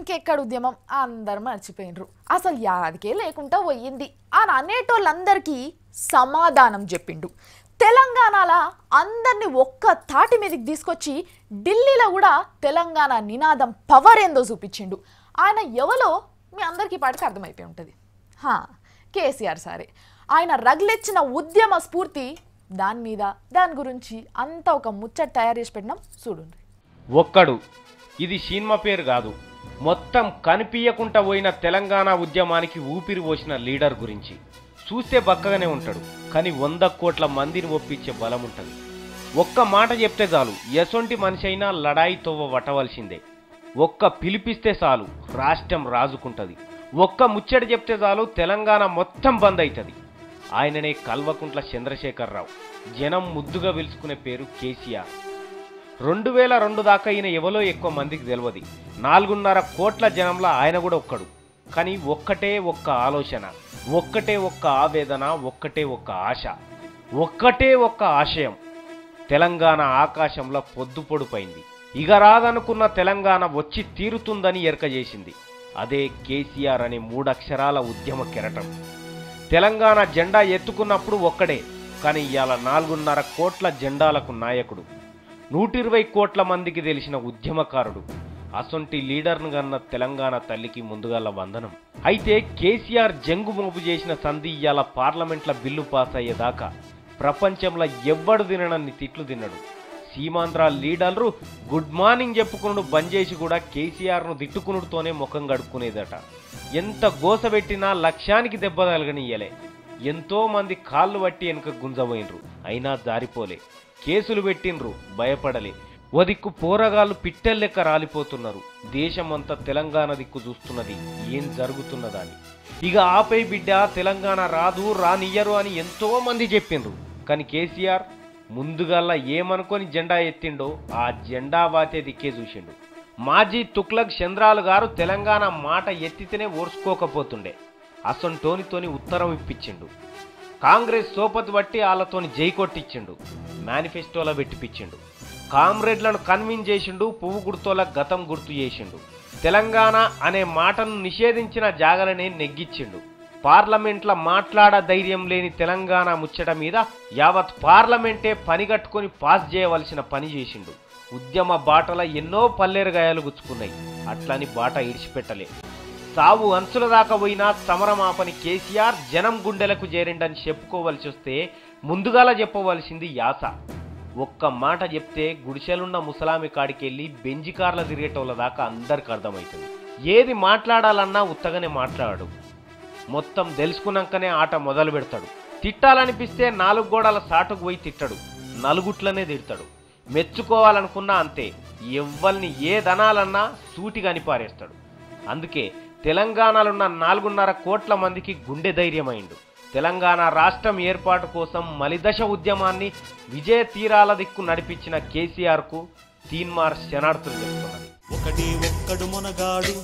ఇంకెక్కడ ఉద్యమం అందరు మర్చిపోయినరు అసలు యాదికే లేకుండా పోయింది అని అనేటోళ్ళందరికీ సమాధానం చెప్పిండు తెలంగాణలో అందరినీ ఒక్క తాటి మీదకి తీసుకొచ్చి ఢిల్లీలో కూడా తెలంగాణ నినాదం పవర్ ఏందో చూపించిండు ఆయన ఎవలో మీ అందరికీ పాటికి అర్థమైపోయి ఉంటుంది హా, కేసీఆర్ సారే ఆయన రగిలెచ్చిన ఉద్యమ స్ఫూర్తి దాని మీద దాని గురించి అంతా ఒక ముచ్చట తయారు చేసి పెట్టినాం చూడండి ఒక్కడు ఇది సినిమా పేరు కాదు మొత్తం కనిపించకుండా పోయిన తెలంగాణ ఉద్యమానికి ఊపిరి పోసిన లీడర్ గురించి చూస్తే బక్కగానే ఉంటాడు కానీ వంద కోట్ల మందిని ఒప్పించే బలం ఉంటుంది ఒక్క మాట చెప్తే చాలు ఎసొంటి మనిషి అయినా లడాయి తోవ వట్టవలసిందే ఒక్క పిలిపిస్తే చాలు రాష్ట్రం రాజుకుంటది ఒక్క ముచ్చట చెప్తే చాలు తెలంగాణ మొత్తం బంద్ అవుతుంది ఆయననే కల్వకుంట్ల చంద్రశేఖరరావు జనం ముద్దుగా పిలుచుకునే పేరు కేసీఆర్ రెండు వేల రెండు దాకా ఈయన ఎవలో ఎక్కువ మందికి తెలియదు నాలుగున్నర కోట్ల జనంలో ఆయన కూడా ఒక్కడు కానీ ఒక్కటే ఒక్క ఆలోచన ఒక్కటే ఒక్క ఆవేదన ఒక్కటే ఒక్క ఆశ ఒక్కటే ఒక్క ఆశయం తెలంగాణ ఆకాశంలో పొద్దు పొడుపైంది ఇక రాదనుకున్న తెలంగాణ వచ్చి తీరుతుందని ఎరక చేసింది అదే కేసీఆర్ అనే మూడక్షరాల ఉద్యమ కెరటం తెలంగాణ జెండా ఎత్తుకున్నప్పుడు ఒక్కడే కానీ ఇవాళ నాలుగున్నర కోట్ల జెండాలకు నాయకుడు నూటిరవై కోట్ల మందికి తెలిసిన ఉద్యమకారుడు అసొంటి లీడర్ను గన్న తెలంగాణ తల్లికి ముందుగాల వందనం అయితే కేసీఆర్ జంగు మోపు చేసిన సంధి ఇవాళ పార్లమెంట్ల బిల్లు పాస్ అయ్యేదాకా ప్రపంచంలో ఎవ్వడు తిననన్ని తిట్లు తిన్నాడు సీమాంధ్ర లీడర్లు గుడ్ మార్నింగ్ చెప్పుకునుడు బంద్ చేసి కూడా కేసీఆర్ను తిట్టుకునుడుతోనే ముఖం గడుక్కునేదట ఎంత గోసబెట్టినా లక్ష్యానికి దెబ్బ తగలగనియ్యలే ఎంతో మంది కాళ్ళు పట్టి వెనుక గుంజబోయినరు అయినా జారిపోలే కేసులు పెట్టిండ్రు భయపడలే ఓ దిక్కు పోరగాళ్ళు పిట్టెల్లెక్క రాలిపోతున్నారు దేశమంతా తెలంగాణ దిక్కు చూస్తున్నది ఏం జరుగుతున్నదని ఇక ఆపై బిడ్డ తెలంగాణ రాదు రానియ్యరు అని ఎంతో మంది చెప్పిండ్రు కానీ కేసీఆర్ ముందుగల్లా ఏమనుకొని జెండా ఎత్తిండో ఆ జెండా వాతే దిక్కే చూసిండు మాజీ తుక్లక్ చంద్రాలు గారు తెలంగాణ మాట ఎత్తితేనే ఓర్చుకోకపోతుండే అసొంటోనితోని ఉత్తరం ఇప్పించిండు కాంగ్రెస్ సోపతి బట్టి వాళ్ళతోని జై కొట్టించిండు మేనిఫెస్టోలో పెట్టిపించిండు కామ్రేడ్లను కన్విన్స్ చేసిండు పువ్వు గుర్తోల గతం గుర్తు చేసిండు తెలంగాణ అనే మాటను నిషేధించిన జాగలనే నెగ్గిచ్చిండు పార్లమెంట్ల మాట్లాడ ధైర్యం లేని తెలంగాణ ముచ్చట మీద యావత్ పార్లమెంటే పనిగట్టుకొని పాస్ చేయవలసిన పని చేసిండు ఉద్యమ బాటల ఎన్నో పల్లేరుగాయాలు గుచ్చుకున్నాయి అట్లని బాట ఇడిచిపెట్టలే సావు అంచుల దాకా పోయినా సమరమాపని కేసీఆర్ జనం గుండెలకు చేరిండని చెప్పుకోవలసి వస్తే ముందుగాల చెప్పవలసింది యాస ఒక్క మాట చెప్తే గుడిసెలున్న ముసలామి కాడికెళ్ళి బెంజి కార్ల తిరిగేటోళ్ళ దాకా అందరికి అర్థమవుతుంది ఏది మాట్లాడాలన్నా ఉత్తగానే మాట్లాడు మొత్తం తెలుసుకున్నాకనే ఆట మొదలు పెడతాడు తిట్టాలనిపిస్తే నాలుగు గోడల సాటుకు పోయి తిట్టడు నలుగుట్లనే తిడతాడు మెచ్చుకోవాలనుకున్నా అంతే ఎవ్వల్ని ఏ దనాలన్నా సూటిగా పారేస్తాడు అందుకే తెలంగాణలోన్న నాలుగున్నర కోట్ల మందికి గుండె ధైర్యమైండు తెలంగాణ రాష్ట్రం ఏర్పాటు కోసం మలిదశ ఉద్యమాన్ని విజయ తీరాల దిక్కు నడిపించిన కేసీఆర్కు తీన్మార్ శనార్థులు చెప్తున్నది ఒకటి ఒక్కడు మొనగాడు